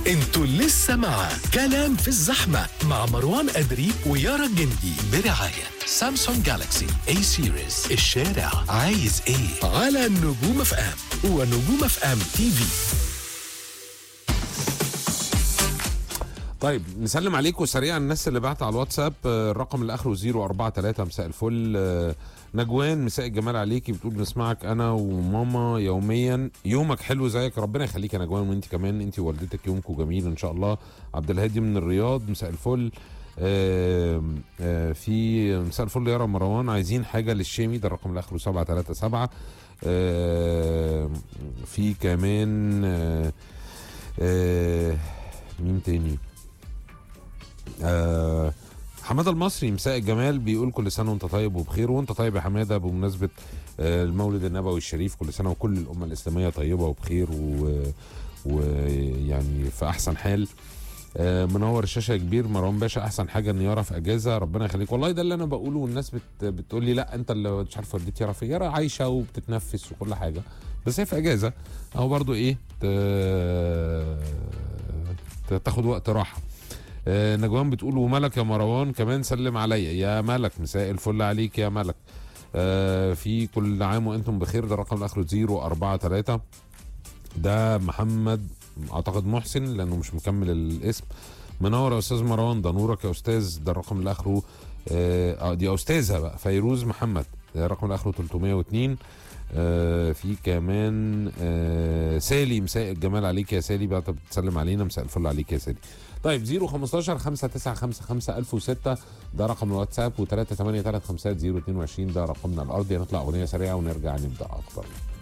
انتوا لسه مع كلام في الزحمة مع مروان أدري ويارا الجندي برعاية سامسونج جالاكسي اي سيريز الشارع عايز ايه على نجوم اف ام ونجوم اف ام تي في طيب نسلم عليكم سريعا الناس اللي بعت على الواتساب آه، الرقم اللي اخره 043 مساء الفل آه، نجوان مساء الجمال عليكي بتقول بنسمعك انا وماما يوميا يومك حلو زيك ربنا يخليك يا نجوان وانت كمان انت ووالدتك يومكم جميل ان شاء الله عبد الهادي من الرياض مساء الفل آه، آه، في مساء الفل يا مروان عايزين حاجه للشامي ده الرقم اللي اخره 737 آه، في كمان آه، آه، مين تاني آه حماده المصري مساء الجمال بيقول كل سنه وانت طيب وبخير وانت طيب يا حماده بمناسبه آه المولد النبوي الشريف كل سنه وكل الامه الاسلاميه طيبه وبخير و- ويعني في احسن حال آه منور الشاشه يا كبير مروان باشا احسن حاجه ان يارا في اجازه ربنا يخليك والله ده اللي انا بقوله والناس بت بتقول لي لا انت اللي مش عارف والدتي يارا في يارا عايشه وبتتنفس وكل حاجه بس هي في اجازه اهو برضو ايه ت- تاخد وقت راحه آه، نجوان بتقول وملك يا مروان كمان سلم عليا يا ملك مساء الفل عليك يا ملك آه، في كل عام وانتم بخير ده الرقم الاخر 043 ده محمد اعتقد محسن لانه مش مكمل الاسم منور يا استاذ مروان ده نورك يا استاذ ده الرقم اللي اخره اه آه، دي استاذه بقى فيروز محمد ده الرقم اللي اخره 302 آه في كمان آه سالي مساء الجمال عليك يا سالي بقى طب بتسلم علينا مساء الفل عليك يا سالي طيب 015 5955 1006 ده رقم الواتساب و 383 50 022 ده رقمنا الارضي هنطلع اغنيه سريعه ونرجع نبدا اكتر